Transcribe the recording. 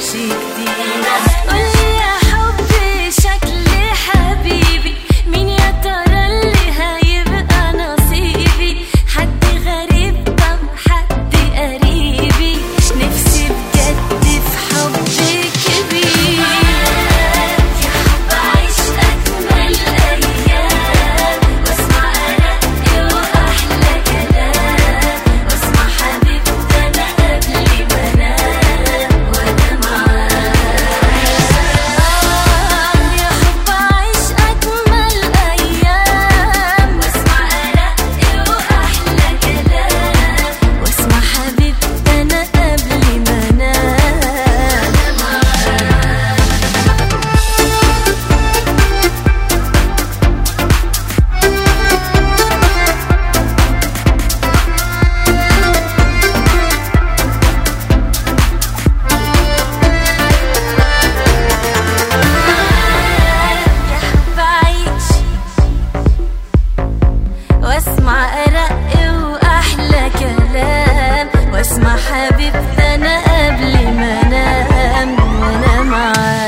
كتير قولي يا حبي شكلي حبيبي مين يا ترى اللي هيبقى نصيبي حد غريب طب حد قريبي نفسي بجد في حب كبير يا حب عيش أجمل أيام واسمع أرق وأحلى كلام واسمع حبيبتي أنا قبل ما أنام وأنا معاك يا حب عيش أجمل أيام واسمع أرق وأحلى كلام واسمع حبيبتي أنا قبل ما أنام وأنا معاك يا حب عيش واسمع أرق وأحلى كلام واسمع حبيبتي أنا قبل ما أنام وأنا معاك